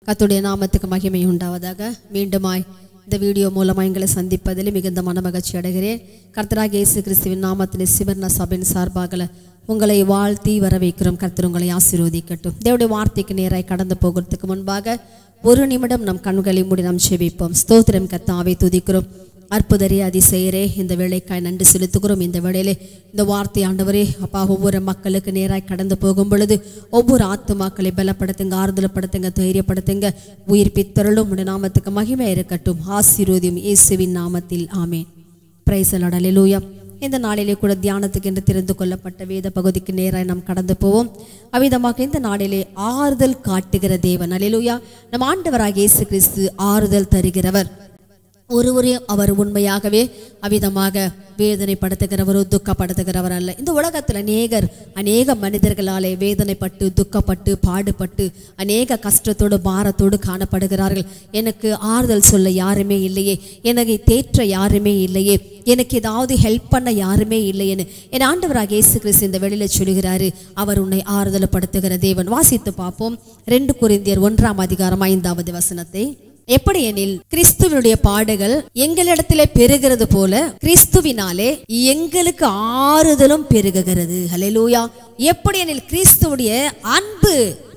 கர்த்தருடைய நாமத்துக்கு மகிமை உண்டாவதாக மீண்டுமாய் இந்த வீடியோ மூலமாக எங்களை சந்திப்பதில் மிகுந்த மனமகிழ்ச்சி அடைகிறேன் கர்த்தராக இயேசு கிறிஸ்துவின் நாமத்தில் சிவர்ண சபையின் சார்பாக உங்களை வாழ்த்தி வரவேற்கிறோம் கர்த்தர் உங்களை ஆசீர்வதிக்கட்டும் தேவனுடைய வார்த்தைக்கு நேராய் கடந்து போகிறதுக்கு முன்பாக ஒரு நிமிடம் நம் கண்களை மூடி நாம் செபிப்போம் ஸ்தோத்திரம் கர்த்தாவை துதிக்கிறோம் அற்புதரே அதிசயரே இந்த வேலைக்காய் நன்றி செலுத்துகிறோம் இந்த வேளையிலே இந்த வார்த்தை ஆண்டவரே அப்பா ஒவ்வொரு மக்களுக்கு நேராய் கடந்து போகும் பொழுது ஒவ்வொரு ஆத்துமாக்களை பலப்படுத்துங்க ஆறுதலப்படுத்துங்க தைரியப்படுத்துங்க உயிர்ப்பித்தருளும் உடைய நாமத்துக்கு மகிமை இருக்கட்டும் ஆசீர்வதியும் இயேசுவின் நாமத்தில் ஆமேன் பிரைசலடலூயா இந்த நாளிலே கூட தியானத்துக்கு என்று தெரிந்து கொள்ளப்பட்ட வேத பகுதிக்கு நேராய் நாம் கடந்து போவோம் அவ்விதமாக இந்த நாளிலே ஆறுதல் காட்டுகிற தேவன் அலிலுயா நம் ஆண்டவராக இயேசு கிறிஸ்து ஆறுதல் தருகிறவர் ஒருவரையும் அவர் உண்மையாகவே அவிதமாக வேதனைப்படுத்துகிறவரோ துக்கப்படுத்துகிறவர் அல்ல இந்த உலகத்தில் அநேகர் அநேக மனிதர்களாலே வேதனைப்பட்டு துக்கப்பட்டு பாடுபட்டு அநேக கஷ்டத்தோடு பாரத்தோடு காணப்படுகிறார்கள் எனக்கு ஆறுதல் சொல்ல யாருமே இல்லையே எனக்கு தேற்ற யாருமே இல்லையே எனக்கு ஏதாவது ஹெல்ப் பண்ண யாருமே இல்லையேன்னு என் ஆண்டவராக இயேசு கிறிஸ்து இந்த வெளியில சொல்கிறாரு அவர் உன்னை ஆறுதலப்படுத்துகிற தேவன் வாசித்து பார்ப்போம் ரெண்டு குறிந்தியர் ஒன்றாம் அதிகாரம் ஐந்தாவது வசனத்தை எப்படி எனில் கிறிஸ்துவனுடைய பாடுகள் எங்களிடத்திலே பெருகிறது போல கிறிஸ்துவினாலே எங்களுக்கு ஆறுதலும் பெருகுகிறது ஹalleluya எப்படி எனில் கிறிஸ்துவுடைய அன்பு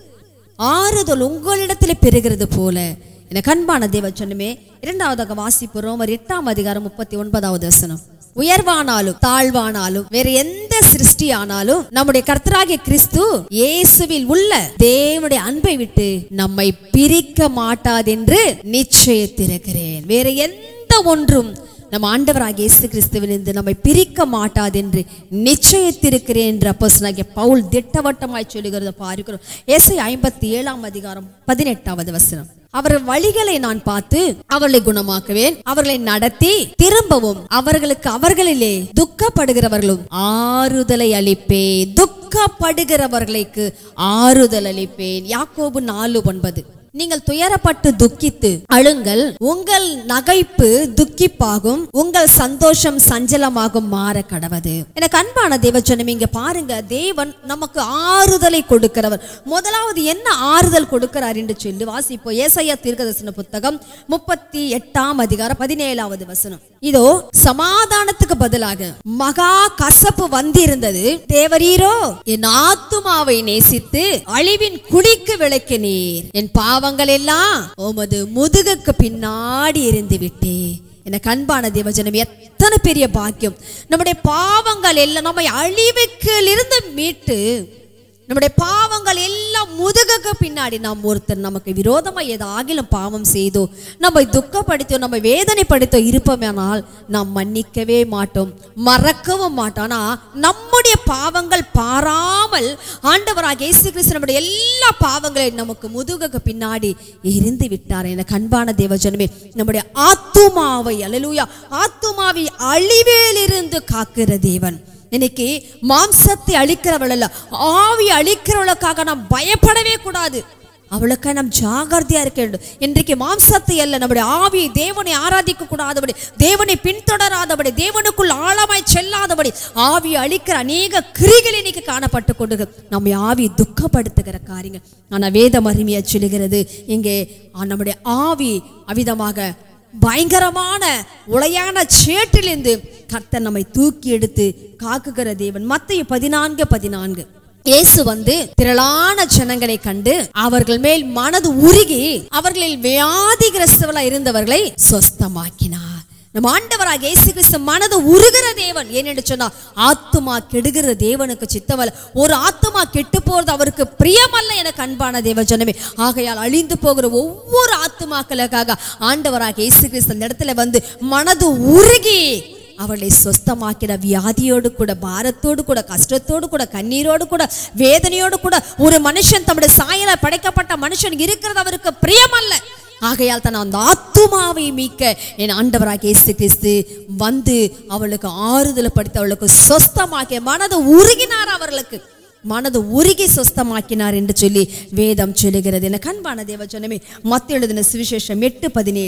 ஆறுதல் உங்களிடத்திலே பெருகிறது போல என கண்பான தேவ சொன்னமே இரண்டாவதாக வாசிப்பு ரோமர் எட்டாம் அதிகாரம் முப்பத்தி ஒன்பதாவது வசனம் உயர்வானாலும் தாழ்வானாலும் வேற எந்த சிருஷ்டி ஆனாலும் நம்முடைய கர்த்தராகிய கிறிஸ்து இயேசுவில் உள்ள தேவனுடைய அன்பை விட்டு நம்மை பிரிக்க மாட்டாதென்று நிச்சயத்திருக்கிறேன் வேற எந்த ஒன்றும் நம்ம ஆண்டவராகிய இயேசு கிறிஸ்துவிலிருந்து நம்மை பிரிக்க மாட்டாதென்று நிச்சயத்திருக்கிறேன் என்று அப்போஸ்தலனாகிய பவுல் திட்டவட்டமாய் சொல்லுகிறத பார்க்கிறோம் ஏசை ஐம்பத்தி ஏழாம் அதிகாரம் பதினெட்டாவது வசனம் அவர் வழிகளை நான் பார்த்து அவர்களை குணமாக்குவேன் அவர்களை நடத்தி திரும்பவும் அவர்களுக்கு அவர்களிலே துக்கப்படுகிறவர்களும் ஆறுதலை அளிப்பேன் துக்கப்படுகிறவர்களுக்கு ஆறுதல் அளிப்பேன் யாக்கோபு நாலு ஒன்பது நீங்கள் துயரப்பட்டு துக்கித்து அழுங்கள் உங்கள் நகைப்பு துக்கிப்பாகும் உங்கள் சந்தோஷம் சஞ்சலமாகும் மாற கடவது எனக்கு அன்பான தேவச்சனம் இங்க பாருங்க தேவன் நமக்கு ஆறுதலை கொடுக்கிறவர் முதலாவது என்ன ஆறுதல் கொடுக்கிறார் என்று சொல்லி வாசிப்போம் ஏசையா தீர்க்கதரிசன புத்தகம் முப்பத்தி எட்டாம் அதிகாரம் பதினேழாவது வசனம் இதோ சமாதானத்துக்கு பதிலாக மகா கசப்பு வந்திருந்தது தேவரீரோ என் ஆத்துமாவை நேசித்து அழிவின் குடிக்கு விளக்கினீர் என் பாவங்கள் எல்லாம் உமது முதுகுக்கு பின்னாடி எரிந்து விட்டே என கண்பான தேவஜனம் எத்தனை பெரிய பாக்கியம் நம்முடைய பாவங்கள் எல்லாம் நம்மை அழிவுக்கு இருந்து மீட்டு நம்முடைய பாவங்கள் எல்லாம் முதுகுக்கு பின்னாடி நாம் ஒருத்தர் நமக்கு விரோதமாக ஏதாகிலும் பாவம் செய்தோ நம்மை துக்கப்படுத்தோ நம்ம வேதனைப்படுத்தோ இருப்போமானால் நாம் மன்னிக்கவே மாட்டோம் மறக்கவும் மாட்டோம் ஆனால் நம்முடைய பாவங்கள் பாராமல் ஆண்டவராக இயேசு கிறிஸ்து நம்முடைய எல்லா பாவங்களையும் நமக்கு முதுகுக்கு பின்னாடி எரிந்து விட்டார் என கண்பான தேவஜனமே நம்முடைய ஆத்துமாவை அலலூயா ஆத்துமாவை அழிவேலிருந்து காக்கிற தேவன் இன்னைக்கு மாம்சத்தை அழிக்கிறவள் அல்ல ஆவி அழிக்கிறவளுக்காக நாம் பயப்படவே கூடாது அவளுக்காக நாம் ஜாகிரதையா இருக்க வேண்டும் இன்றைக்கு மாம்சத்தை அல்ல நம்முடைய ஆவியை தேவனை ஆராதிக்க கூடாதபடி தேவனை பின்தொடராதபடி தேவனுக்குள் ஆழமாய் செல்லாதபடி ஆவியை அழிக்கிற அநேக கிரிகள் இன்னைக்கு காணப்பட்டு கொண்டு நம்மை ஆவி துக்கப்படுத்துகிற காரியங்கள் ஆனால் வேதம் அருமையா சொல்லுகிறது இங்கே நம்முடைய ஆவி அவிதமாக பயங்கரமான உளையான சேற்றிலிருந்து கர்த்தர் நம்மை தூக்கி எடுத்து காக்குகிற தேவன் மத்திய பதினான்கு பதினான்கு இயேசு வந்து திரளான ஜனங்களை கண்டு அவர்கள் மேல் மனது உருகி அவர்களில் வியாதிகிரஸ்தவளா இருந்தவர்களை சொஸ்தமாக்கினார் நம்ம ஆண்டவராக இயேசு கிறிஸ்து மனது உருகிற தேவன் ஏனென்று சொன்னா ஆத்துமா கெடுகிற தேவனுக்கு சித்தமல்ல ஒரு ஆத்துமா கெட்டு போறது அவருக்கு பிரியமல்ல எனக்கு அன்பான தேவ ஜனமே ஆகையால் அழிந்து போகிற ஒவ்வொரு ஆத்துமாக்களுக்காக ஆண்டவராக இயேசு கிறிஸ்து அந்த இடத்துல வந்து மனது உருகி அவளை சொஸ்தமாக்கின வியாதியோடு கூட பாரத்தோடு கூட கஷ்டத்தோடு கூட கண்ணீரோடு கூட வேதனையோடு கூட ஒரு மனுஷன் தம்முடைய சாயல படைக்கப்பட்ட மனுஷன் இருக்கிறது அவருக்கு பிரியமல்ல ஆகையால் தான் அந்த ஆத்துமாவை மீட்க என் ஆண்டவராக இயேசு கிறிஸ்து வந்து அவளுக்கு ஆறுதல் படுத்தி அவளுக்கு சொஸ்தமாக்கிய மனது உருகினார் அவர்களுக்கு மனது உருகி சொஸ்தமாக்கினார் என்று சொல்லி வேதம் சொல்லுகிறது என கண்பான தேவ சொன்னமே மத்த எழுதின சுவிசேஷம் எட்டு பதினேழு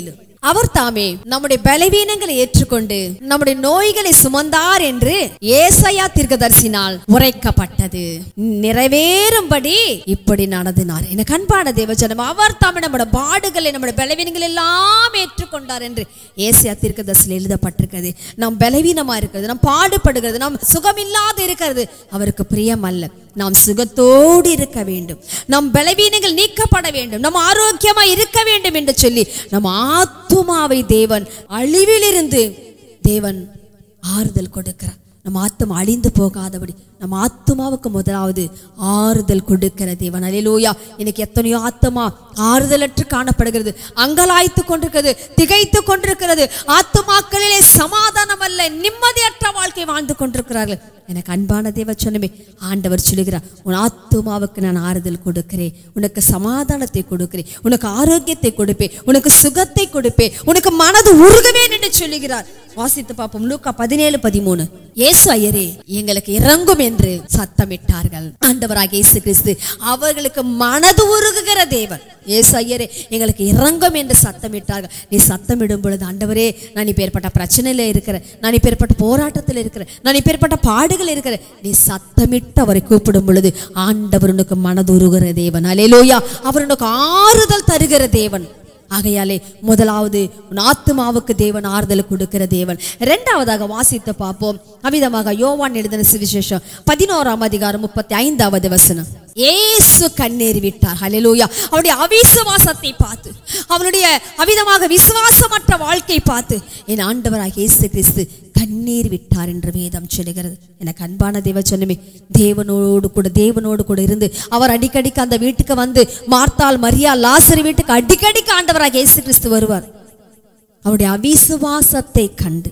அவர் தாமே நம்முடைய பலவீனங்களை ஏற்றுக்கொண்டு நம்முடைய நோய்களை சுமந்தார் என்று ஏசாயா தீர்க்கதரிசினால் உரைக்கப்பட்டது நிறைவேறும்படி இப்படி நடந்தினார் எனக்கு அன்பான தேவஜனம் அவர் தாமே நம்முடைய பாடுகளை நம்முடைய பலவீனங்கள் எல்லாம் ஏற்றுக்கொண்டார் என்று ஏசாயா தீர்க்கதரிசியில் எழுதப்பட்டிருக்கிறது நாம் பலவீனமா இருக்கிறது நாம் பாடுபடுகிறது நாம் சுகமில்லாது இருக்கிறது அவருக்கு பிரியம் அல்ல நாம் சுகத்தோடு இருக்க வேண்டும் நம் பலவீனங்கள் நீக்கப்பட வேண்டும் நம் ஆரோக்கியமா இருக்க வேண்டும் என்று சொல்லி நம் ஆத்துமாவை தேவன் அழிவிலிருந்து தேவன் ஆறுதல் கொடுக்கிறார் நம் ஆத்துமா அழிந்து போகாதபடி நம் ஆத்துமாவுக்கு முதலாவது ஆறுதல் கொடுக்கிற தேவன் அலையிலூயா இன்னைக்கு எத்தனையோ ஆத்துமா ஆறுதலற்று காணப்படுகிறது அங்கலாய்த்து கொண்டிருக்கிறது திகைத்து கொண்டிருக்கிறது ஆத்துமாக்களிலே சமாதானம் அல்ல நிம்மதியற்ற வாழ்க்கை வாழ்ந்து கொண்டிருக்கிறார்கள் எனக்கு அன்பான தேவ சொன்னமே ஆண்டவர் சொல்லுகிறார் உன் ஆத்துமாவுக்கு நான் ஆறுதல் கொடுக்கிறேன் உனக்கு சமாதானத்தை கொடுக்கிறேன் உனக்கு ஆரோக்கியத்தை கொடுப்பேன் உனக்கு சுகத்தை கொடுப்பேன் உனக்கு மனது உருகுவேன் என்று சொல்லுகிறார் வாசித்து பார்ப்போம் லூக்கா பதினேழு பதிமூணு இயேசு ஐயரே எங்களுக்கு இறங்கும் என்று சத்தமிட்டார்கள் ஆண்டவராக இயேசு கிறிஸ்து அவர்களுக்கு மனது உருகுகிற தேவன் இயேசு ஐயரே எங்களுக்கு இறங்கும் என்று சத்தமிட்டார்கள் நீ சத்தமிடும் பொழுது ஆண்டவரே நான் இப்பேற்பட்ட பிரச்சனையில இருக்கிறேன் நான் இப்பேற்பட்ட போராட்டத்தில் இருக்கிறேன் நான் இப்பேற்பட்ட பாடுகள் இருக்கிறேன் நீ சத்தமிட்டு அவரை கூப்பிடும் பொழுது ஆண்டவர் உனக்கு மனது உருகிற தேவன் அலேலோயா அவர் உனக்கு ஆறுதல் தருகிற தேவன் ஆகையாலே முதலாவது உன் ஆத்துமாவுக்கு தேவன் ஆறுதல் கொடுக்கிற தேவன் இரண்டாவதாக வாசித்து பார்ப்போம் அமிதமாக யோவான் எழுதின சுவிசேஷம் பதினோராம் அதிகாரம் முப்பத்தி ஐந்தாவது வசனம் ஏசு கண்ணீர் விட்டார் ஹalleluya அவருடைய அவிசுவாசத்தை பார்த்து அவனுடைய அவிதமாக விசுவாசமற்ற வாழ்க்கை பார்த்து என் ஆண்டவராக இயேசு கிறிஸ்து கண்ணீர் விட்டார் என்று வேதம் சொல்லுகிறது எனக்கு அன்பான தேவ சொன்னமே தேவனோடு கூட தேவனோடு கூட இருந்து அவர் அடிக்கடிக்கு அந்த வீட்டுக்கு வந்து மார்த்தால் மரியா லாசர் வீட்டுக்கு அடிக்கடிக்கு ஆண்டவராக இயேசு கிறிஸ்து வருவார் அவருடைய அவிசுவாசத்தை கண்டு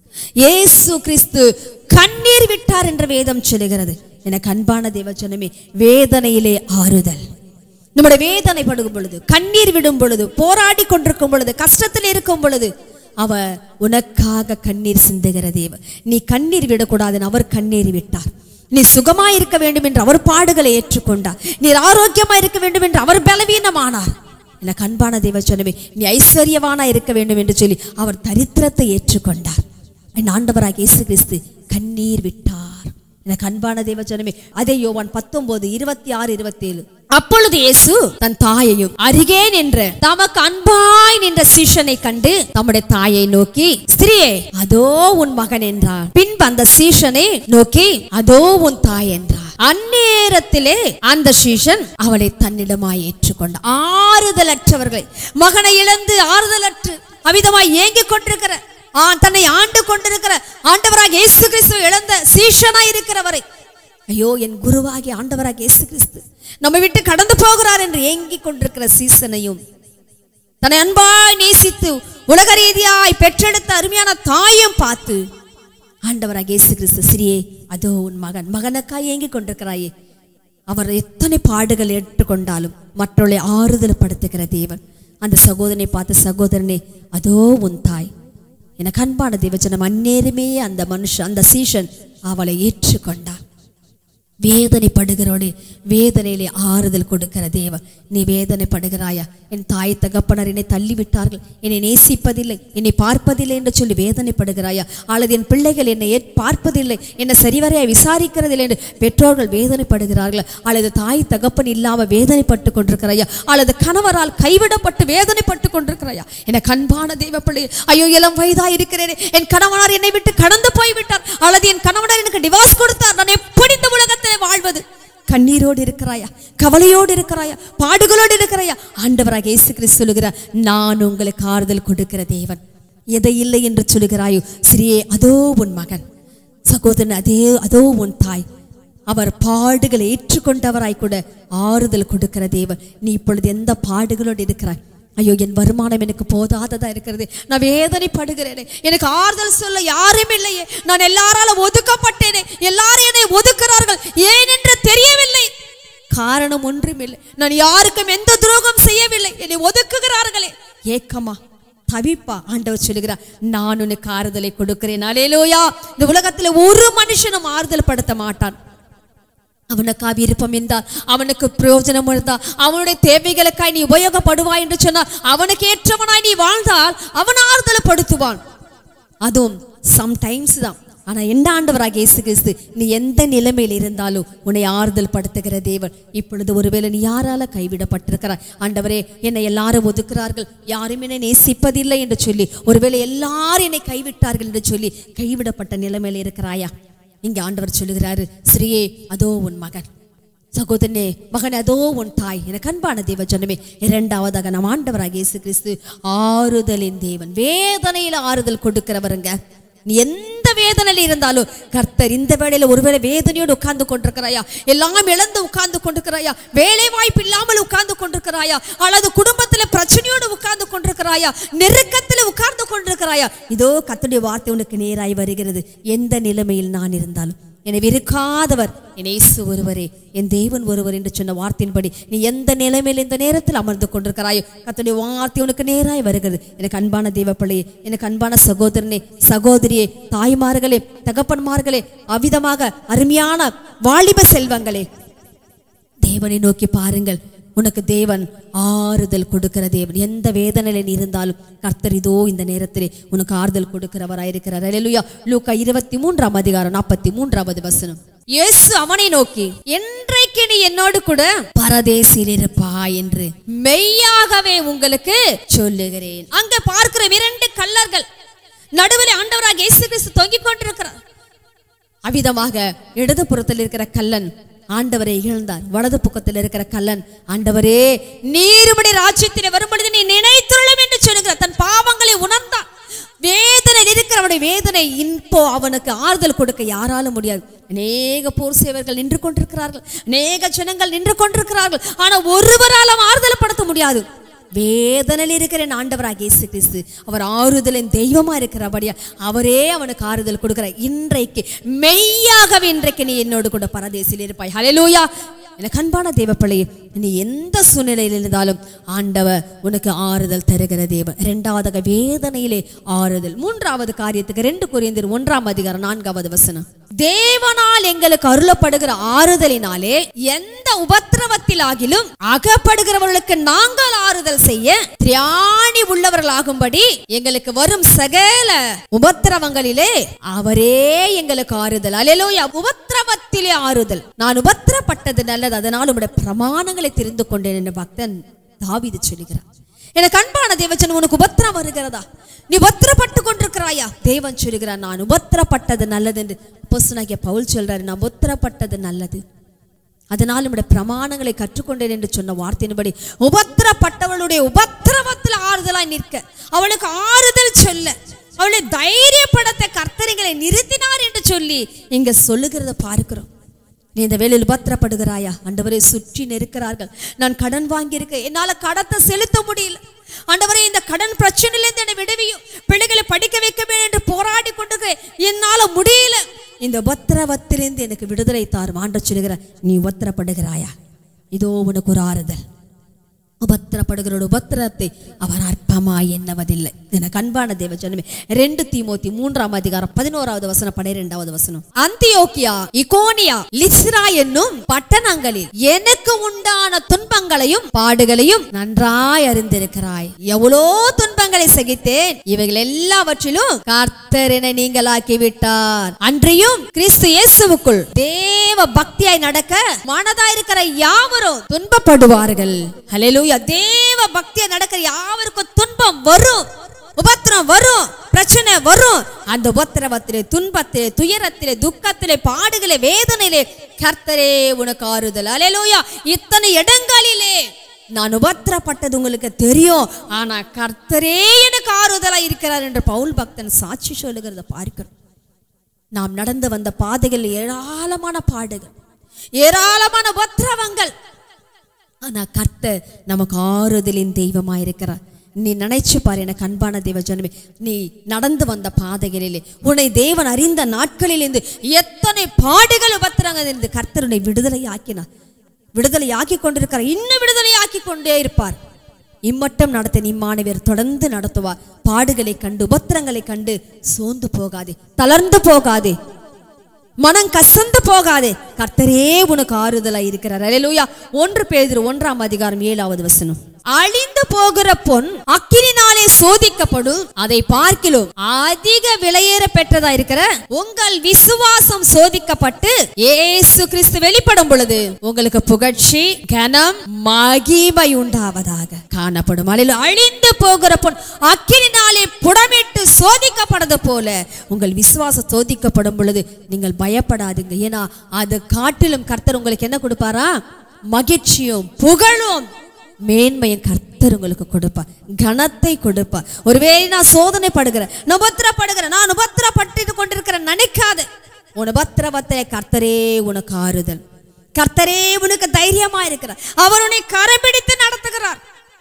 இயேசு கிறிஸ்து கண்ணீர் விட்டார் என்று வேதம் சொல்லுகிறது எனக்கு அன்பான தேவ சொன்னமே வேதனையிலே ஆறுதல் நம்முடைய வேதனைப்படும் பொழுது கண்ணீர் விடும் பொழுது போராடி கொண்டிருக்கும் பொழுது கஷ்டத்தில் இருக்கும் பொழுது அவர் உனக்காக கண்ணீர் சிந்துகிற தேவ நீ கண்ணீர் விடக்கூடாதுன்னு அவர் கண்ணீர் விட்டார் நீ சுகமா இருக்க வேண்டும் என்று அவர் பாடுகளை ஏற்றுக்கொண்டார் நீ ஆரோக்கியமா இருக்க வேண்டும் என்று அவர் பலவீனமானார் எனக்கு அன்பான தேவ சொன்னவே நீ ஐஸ்வர்யவானா இருக்க வேண்டும் என்று சொல்லி அவர் தரித்திரத்தை ஏற்றுக்கொண்டார் என் ஆண்டவராக இயேசு கிறிஸ்து கண்ணீர் விட்டார் எனக்கு அன்பான தேவ ஜனமே அதே யோவான் பத்தொன்பது இருபத்தி ஆறு இருபத்தி ஏழு அப்பொழுது இயேசு தன் தாயையும் அருகே நின்ற தமக்கு அன்பாய் நின்ற சீஷனை கண்டு தம்முடைய தாயை நோக்கி ஸ்திரியே அதோ உன் மகன் என்றார் பின்பு அந்த சீஷனை நோக்கி அதோ உன் தாய் என்றார் அந்நேரத்திலே அந்த சீஷன் அவளை தன்னிடமாய் ஏற்றுக்கொண்ட ஆறுதலற்றவர்களை மகனை இழந்து ஆறுதலற்று அவிதமாய் ஏங்கிக் கொண்டிருக்கிற ஆ, தன்னை ஆண்டு கொண்டிருக்கிற ஆண்டவராக இயேசு கிறிஸ்து இழந்த சீஷனாய் இருக்கிறவரை ஐயோ என் குருவாகி ஆண்டவராக இயேசு கிறிஸ்து நம்ம விட்டு கடந்து போகிறார் என்று ஏங்கிக் கொண்டிருக்கிற சீசனையும் தன்னை அன்பாய் நேசித்து உலக ரீதியாய் பெற்றெடுத்த அருமையான தாயும் பார்த்து ஆண்டவராக இயேசு கிறிஸ்து சிறியே அதோ உன் மகன் மகனுக்காய் ஏங்கிக் கொண்டிருக்கிறாயே அவர் எத்தனை பாடுகள் ஏற்றுக்கொண்டாலும் மற்றவர்களை ஆறுதல் படுத்துகிற தேவன் அந்த சகோதரனை பார்த்த சகோதரனே அதோ உன் தாய் எனக்கு அன்பான தேவச்சனம் அந்நேரமே அந்த மனுஷன் அந்த சீஷன் அவளை ஏற்றுக்கொண்டார் வேதனைப்படுகிறோடு வேதனையிலே ஆறுதல் கொடுக்கிற தேவன் நீ வேதனைப்படுகிறாயா என் தாய் தகப்பனர் என்னை தள்ளிவிட்டார்கள் என்னை நேசிப்பதில்லை என்னை பார்ப்பதில்லை என்று சொல்லி வேதனைப்படுகிறாயா அல்லது என் பிள்ளைகள் என்னை ஏற் பார்ப்பதில்லை என்னை சரிவரையா விசாரிக்கிறதில்லை என்று பெற்றோர்கள் வேதனைப்படுகிறார்கள் அல்லது தாய் தகப்பன் இல்லாமல் வேதனைப்பட்டு கொண்டிருக்கிறாயா அல்லது கணவரால் கைவிடப்பட்டு வேதனைப்பட்டு கொண்டிருக்கிறாயா என கண்பான தெய்வ பிள்ளை ஐயோ இளம் வயதா இருக்கிறேனே என் கணவனார் என்னை விட்டு கடந்து போய்விட்டார் அல்லது என் கணவனார் எனக்கு டிவோர்ஸ் கொடுத்தார் நான் எப்படி இந்த உலகத்திலே வாழ்வது கண்ணீரோடு இருக்கிறாயா கவலையோடு இருக்கிறாயா பாடுகளோடு இருக்கிறாயா ஆண்டவராக இயேசு கிறிஸ்து சொல்லுகிறார் நான் உங்களுக்கு ஆறுதல் கொடுக்கிற தேவன் எதை இல்லை என்று சொல்லுகிறாயோ சிறியே அதோ உன் மகன் சகோதரன் அதே அதோ உன் தாய் அவர் பாடுகளை ஏற்றுக்கொண்டவராய் கூட ஆறுதல் கொடுக்கிற தேவன் நீ இப்பொழுது எந்த பாடுகளோடு இருக்கிறாய் ஐயோ என் வருமானம் எனக்கு போதாததா இருக்கிறது நான் வேதனைப்படுகிறேனே எனக்கு ஆறுதல் சொல்ல யாரும் இல்லையே நான் எல்லாராலும் ஒதுக்கப்பட்டேனே எல்லாரும் என்னை ஒதுக்குறார்கள் ஏன் என்று தெரியவில்லை காரணம் ஒன்றுமில்லை நான் யாருக்கும் எந்த துரோகம் செய்யவில்லை என்னை ஒதுக்குகிறார்களே ஏக்கமா தவிப்பா ஆண்டவர் சொல்லுகிறார் நான் உனக்கு ஆறுதலை கொடுக்கிறேன் அலேலோயா இந்த உலகத்துல ஒரு மனுஷனும் ஆறுதல் படுத்த மாட்டான் அவனுக்கா விருப்பம் இருந்தால் அவனுக்கு பிரயோஜனம் இருந்தால் அவனுடைய தேவைகளுக்காய் நீ உபயோகப்படுவாய் என்று சொன்னால் அவனுக்கு ஏற்றவனாய் நீ வாழ்ந்தால் அவன் ஆறுதலப்படுத்துவான் அதுவும் சம்டைம்ஸ் தான் ஆனா எந்த ஆண்டவராக இயேசு கிறிஸ்து நீ எந்த நிலைமையில் இருந்தாலும் உன்னை ஆறுதல் படுத்துகிற தேவன் இப்பொழுது ஒருவேளை நீ யாரால கைவிடப்பட்டிருக்கிறாய் ஆண்டவரே என்னை எல்லாரும் ஒதுக்குறார்கள் யாரும் என்னை நேசிப்பதில்லை என்று சொல்லி ஒருவேளை எல்லாரும் என்னை கைவிட்டார்கள் என்று சொல்லி கைவிடப்பட்ட நிலைமையில் இருக்கிறாயா இங்க ஆண்டவர் சொல்லுகிறாரு ஸ்ரீயே அதோ உன் மகன் சகோதரனே மகன் அதோ உன் தாய் எனக்கு அன்பான தேவ ஜனமே இரண்டாவதாக நம் ஆண்டவராக இயேசு கிறிஸ்து ஆறுதலின் தேவன் வேதனையில ஆறுதல் கொடுக்கிறவருங்க நீ எந்த வேதனையில் இருந்தாலும் கர்த்தர் இந்த வேளையில ஒருவேளை வேதனையோடு உட்கார்ந்து கொண்டிருக்கிறாயா எல்லாம் இழந்து உட்கார்ந்து கொண்டிருக்கிறாயா வேலை வாய்ப்பு இல்லாமல் உட்கார்ந்து கொண்டிருக்கிறாயா அல்லது குடும்பத்துல பிரச்சனையோடு உட்கார்ந்து கொண்டிருக்கிறாயா நெருக்கத்தில் உட்கார்ந்து கொண்டிருக்கிறாயா இதோ கர்த்தருடைய வார்த்தை உனக்கு நேராய் வருகிறது எந்த நிலைமையில் நான் இருந்தாலும் என்னை வெறுக்காதவர் என் இயேசு ஒருவரே என் தேவன் ஒருவர் என்று சொன்ன வார்த்தையின்படி நீ எந்த நிலைமையில் இந்த நேரத்தில் அமர்ந்து கொண்டிருக்கிறாயோ கர்த்தருடைய வார்த்தை உனக்கு நேராய் வருகிறது எனக்கு அன்பான தேவப்பிள்ளையே எனக்கு அன்பான சகோதரனே சகோதரியே தாய்மார்களே தகப்பன்மார்களே அவிதமாக அருமையான வாலிப செல்வங்களே தேவனை நோக்கி பாருங்கள் உனக்கு தேவன் ஆறுதல் கொடுக்கிற தேவன் எந்த வேதனையில நீ இருந்தாலும் கர்த்தர் இதோ இந்த நேரத்திலே உனக்கு ஆறுதல் கொடுக்கிறவராயிருக்கிறார் அல்லேலூயா லூக்கா இருபத்தி மூன்றாம் அதிகாரம் நாற்பத்தி மூன்றாவது வசனம் இயேசு அவனை நோக்கி என்றைக்கு நீ என்னோடு கூட பரதேசில் இருப்பா என்று மெய்யாகவே உங்களுக்கு சொல்லுகிறேன் அங்க பார்க்கிற இரண்டு கல்லர்கள் நடுவில் ஆண்டவராக இயேசு கிறிஸ்து தொங்கிக் கொண்டிருக்கிறார் அவ்விதமாக இடது புறத்தில் இருக்கிற கல்லன் ஆண்டவரை இகழ்ந்தார் வலது பக்கத்தில் இருக்கிற கல்லன் ஆண்டவரே நீருபடி ராஜ்யத்திலே வரும்பொழுது நீ நினைத்துள்ளும் என்று சொல்லுகிறார் தன் பாவங்களை உணர்ந்தான் வேதனை இருக்கிறவனுடைய வேதனை இப்போ அவனுக்கு ஆறுதல் கொடுக்க யாராலும் முடியாது அநேக போர் சேவர்கள் நின்று கொண்டிருக்கிறார்கள் அநேக ஜனங்கள் நின்று கொண்டிருக்கிறார்கள் ஆனா ஒருவராலும் ஆறுதல் படுத்த முடியாது வேதனையில் இருக்கிற என் ஆண்டவராக இயேசு கிறிஸ்து அவர் ஆறுதலின் தெய்வமா இருக்கிறபடியா அவரே அவனுக்கு ஆறுதல் கொடுக்கிறார் இன்றைக்கு மெய்யாகவே இன்றைக்கு நீ என்னோடு கூட பரதேசில் இருப்பாய் ஹalleluya எனக்கு அன்பான தேவப்பிள்ளையே நீ எந்த சூழ்நிலையில் இருந்தாலும் ஆண்டவர் உனக்கு ஆறுதல் தருகிற தேவன் இரண்டாவதாக வேதனையிலே ஆறுதல் மூன்றாவது காரியத்துக்கு ரெண்டு குறைந்தர் ஒன்றாம் அதிகாரம் நான்காவது வசனம் தேவனால் எங்களுக்கு அருளப்படுகிற ஆறுதலினாலே எந்த உபத்திரவத்திலாகிலும் அகப்படுகிறவர்களுக்கு நாங்கள் ஆறுதல் செய்ய தியானி உள்ளவர்களாகும்படி எங்களுக்கு வரும் சகல உபத்திரவங்களிலே அவரே எங்களுக்கு ஆறுதல் அலையலோயா உபத்திரவத்திலே ஆறுதல் நான் உபத்திரப்பட்டது நல்லது அதனால் உடைய பிரமாணங்களை தெரிந்து கொண்டேன் என்று பக்தன் தாவீது சொல்லுகிறார் எனக்கு அன்பான தேவச்சன் உனக்கு உபத்திரம் வருகிறதா நீ உபத்திரப்பட்டு கொண்டிருக்கிறாயா தேவன் சொல்லுகிறார் நான் உபத்திரப்பட்டது நல்லது என்று பொசுனாகிய பவுல் சொல்றாரு நான் உபத்திரப்பட்டது நல்லது அதனால் நம்முடைய பிரமாணங்களை கற்றுக்கொண்டேன் என்று சொன்ன வார்த்தையின்படி உபத்திரப்பட்டவளுடைய உபத்திரவத்தில் ஆறுதலாய் நிற்க அவளுக்கு ஆறுதல் சொல்ல அவளை தைரியப்படுத்த கர்த்தரைகளை நிறுத்தினார் என்று சொல்லி இங்க சொல்லுகிறத பார்க்கிறோம் நீ இந்த வேலையில் உபத்திரப்படுகிறாயா ஆண்டவரை சுற்றி நெருக்கிறார்கள் நான் கடன் வாங்கியிருக்கேன் என்னால கடத்தை செலுத்த முடியல ஆண்டவரே இந்த கடன் பிரச்சனையிலிருந்து என்னை விடுவியும் பிள்ளைகளை படிக்க வைக்க வேண்டும் என்று போராடி கொண்டிருக்கிறேன் என்னால முடியல இந்த உபத்திரவத்திலிருந்து எனக்கு விடுதலை தாரும் ஆண்ட சொல்லுகிற நீ உபத்திரப்படுகிறாயா இதோ உனக்கு ஒரு ஆறுதல் உபத்திரப்படுகிற உபத்திரத்தை அவர் அற்பமாய் எண்ணவதில்லை எனக்கு அன்பான தேவ ஜனமே ரெண்டு தீமோத்தி மூன்றாம் அதிகாரம் பதினோராவது வசனம் பனிரெண்டாவது வசனம் அந்தியோக்கியா இகோனியா லிஸ்ரா என்னும் பட்டணங்களில் எனக்கு உண்டான துன்பங்களையும் பாடுகளையும் நன்றாய் அறிந்திருக்கிறாய் எவ்வளோ துன்பங்களை சகித்தேன் இவைகள் எல்லாவற்றிலும் கர்த்தர் என நீங்களாக்கி விட்டார் அன்றியும் கிறிஸ்து இயேசுவுக்குள் தேவ பக்தியாய் நடக்க மனதாயிருக்கிற யாவரும் துன்பப்படுவார்கள் ஹalleluya தேவ பக்தியாய் நடக்கிற யாவருக்கும் துன்பம் வரும் உபத்திரம் வரும் பிரச்சனை வரும் அந்த உபத்திரவத்திலே துன்பத்திலே துயரத்திலே துக்கத்திலே பாடுகளே வேதனையிலே கர்த்தரே உனக்கு ஆறுதல் அலையலூயா இத்தனை இடங்களிலே நான் உபத்திரப்பட்டது உங்களுக்கு தெரியும் ஆனா கர்த்தரே எனக்கு ஆறுதலா இருக்கிறார் என்று பவுல் பக்தன் சாட்சி சொல்லுகிறத பார்க்கிறோம் நாம் நடந்து வந்த பாதைகள் ஏராளமான பாடுகள் ஏராளமான உபத்திரவங்கள் ஆனா கர்த்தர் நமக்கு ஆறுதலின் தெய்வமா இருக்கிறார் நீ நினைச்சு பாரு எனக்கு அன்பான தேவ ஜனமே நீ நடந்து வந்த பாதைகளிலே உன்னை தேவன் அறிந்த நாட்களிலிருந்து எத்தனை பாடுகள் உபத்திரங்கள் இருந்து கர்த்தர் உன்னை விடுதலை ஆக்கினார் விடுதலை ஆக்கி கொண்டிருக்கிறார் இன்னும் விடுதலை ஆக்கி கொண்டே இருப்பார் இம்மட்டம் நடத்த இம்மாணவர் தொடர்ந்து நடத்துவார் பாடுகளை கண்டு உபத்திரங்களை கண்டு சோர்ந்து போகாதே தளர்ந்து போகாதே மனம் கசந்து போகாதே கர்த்தரே உனக்கு ஆறுதலா இருக்கிறார் அல்லேலூயா ஒன்று பேதுரு ஒன்றாம் அதிகாரம் ஏழாவது வசனம் அழிந்து போகிற பொன் அக்கினினாலே சோதிக்கப்படும் அதை பார்க்கிலும் அதிக விலையேற பெற்றதா இருக்கிற உங்கள் விசுவாசம் சோதிக்கப்பட்டு இயேசு கிறிஸ்து வெளிப்படும் பொழுது உங்களுக்கு புகழ்ச்சி கனம் மகிமை உண்டாவதாக காணப்படும் அல்லேலூயா. அழிந்து போகிற பொன் அக்கினினாலே புடமிட்டு சோதிக்கப்படுறது போல உங்கள் விசுவாசம் சோதிக்கப்படும் பொழுது நீங்கள் பயப்படாதீங்க ஏன்னா அது காட்டிலும் கர்த்தர் உங்களுக்கு என்ன கொடுப்பாரா மகிழ்ச்சியும் புகழும் மேன்மையும் கர்த்தர் உங்களுக்கு கொடுப்பா கனத்தை கொடுப்பா ஒருவேளை நான் சோதனைப்படுகிறேன் நான் உபத்திரப்படுகிறேன் நான் உபத்திரப்பட்டு கொண்டிருக்கிறேன் நினைக்காத உன் உபத்திரவத்தை கர்த்தரே உனக்கு ஆறுதல் கர்த்தரே உனக்கு தைரியமா இருக்கிறார் அவர் உன்னை கரம் பிடித்து நடத்துகிறார்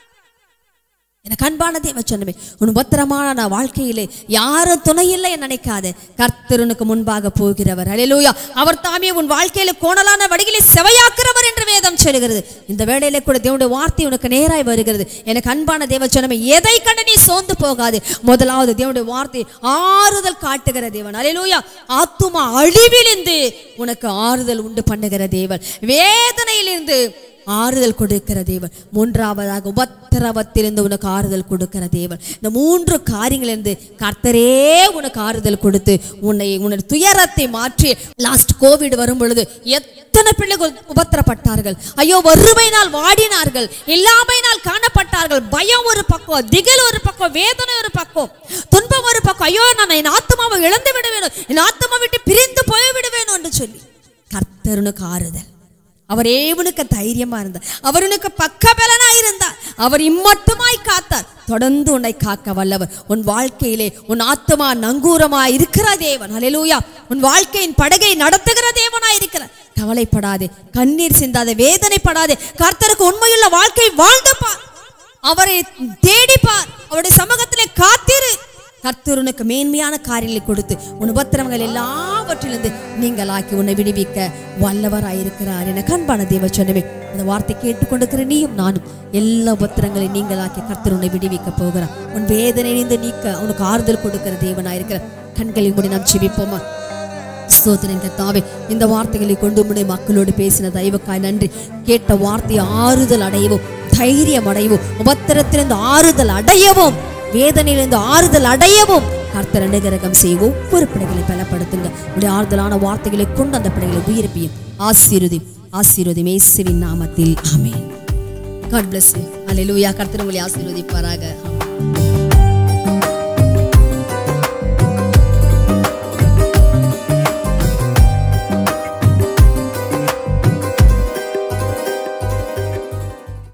எனக்கு அன்பான தேவ சொன்னமே உன் பத்திரமான நான் வாழ்க்கையிலே யாரும் துணை இல்லை என்று நினைக்காத கர்த்தர் உனக்கு முன்பாக போகிறவர் அலையலூயா அவர் தாமே உன் வாழ்க்கையில கோணலான வடிகளை செவையாக்குறவர் என்று வேதம் சொல்லுகிறது இந்த வேளையில கூட தேவனுடைய வார்த்தை உனக்கு நேராய் வருகிறது எனக்கு அன்பான தேவ சொன்னமே எதை கண்டு நீ சோர்ந்து போகாது முதலாவது தேவனுடைய வார்த்தை ஆறுதல் காட்டுகிற தேவன் அலையலூயா ஆத்துமா அழிவிலிருந்து உனக்கு ஆறுதல் உண்டு பண்ணுகிற தேவன் வேதனையிலிருந்து ஆறுதல் கொடுக்கிற தேவன் மூன்றாவதாக உபத்திரவத்திலிருந்து உனக்கு ஆறுதல் கொடுக்கிற தேவன் இந்த மூன்று காரியங்களிலிருந்து கர்த்தரே உனக்கு ஆறுதல் கொடுத்து உன்னை உன்னுடைய துயரத்தை மாற்றி லாஸ்ட் கோவிட் வரும் பொழுது எத்தனை பிள்ளைகள் உபத்திரப்பட்டார்கள் ஐயோ வறுமையினால் வாடினார்கள் இல்லாமையினால் காணப்பட்டார்கள் பயம் ஒரு பக்கம் திகில் ஒரு பக்கம் வேதனை ஒரு பக்கம் துன்பம் ஒரு பக்கம் ஐயோ நான் என் ஆத்மாவை இழந்து விட வேணும் என் ஆத்மா விட்டு பிரிந்து போய் விட வேணும் என்று சொல்லி கர்த்தருனுக்கு ஆறுதல் அவரே உனக்கு தைரியமா இருந்தார் அவர் உனக்கு பக்கபலனா இருந்தார் அவர் இம்மட்டுமாய் காத்தார் தொடர்ந்து உன்னை காக்க வல்லவர் உன் வாழ்க்கையிலே உன் ஆத்துமா நங்கூரமா இருக்கிற தேவன் ஹalleluya உன் வாழ்க்கையின் படகை நடத்துகிற தேவனா இருக்கிறார் கவலைப்படாதே கண்ணீர் சிந்தாதே வேதனைப்படாதே கர்த்தருக்கு உண்மையுள்ள வாழ்க்கை வாழ்ந்து பார் அவரை தேடிப்பார் அவருடைய சமூகத்திலே காத்திரு கர்த்தர் உனக்கு மேன்மையான காரியங்களை கொடுத்து உன் உபத்திரவங்கள் எல்லாவற்றிலிருந்து நீங்களாக்கி உன்னை விடுவிக்க வல்லவராயிருக்கிறார் என கண்பான தேவ சொன்னவே இந்த வார்த்தை கேட்டுக்கொண்டிருக்கிற நீயும் நானும் எல்லா உபத்திரங்களையும் நீங்களாக்கி கர்த்தர் உன்னை விடுவிக்க போகிறார் உன் வேதனையிலிருந்து நீக்க உனக்கு ஆறுதல் கொடுக்கிற தேவனாயிருக்கிறார் கண்களில் முடி நாம் செவிப்போமா ஸ்தோத்திரம் கர்த்தாவே இந்த வார்த்தைகளை கொண்டு உம்முடைய மக்களோடு பேசின தெய்வக்காய் நன்றி கேட்ட வார்த்தையை ஆறுதல் அடையவும் தைரியம் அடையவும் உபத்திரத்திலிருந்து ஆறுதல் அடையவும் வேதனையிலிருந்து ஆறுதல் அடையவும் கர்த்தர் அனுகிரகம் செய்ய ஒவ்வொரு பிள்ளைகளை பலப்படுத்துங்க உடைய ஆறுதலான வார்த்தைகளை கொண்டு அந்த பிள்ளைகளை உயிர்ப்பியும் ஆசீர்வதி ஆசீர்வதி மேசுவின் நாமத்தில் ஆமென் காட் பிளஸ் அல்லேலூயா கர்த்தர் உங்களை ஆசீர்வதிப்பாராக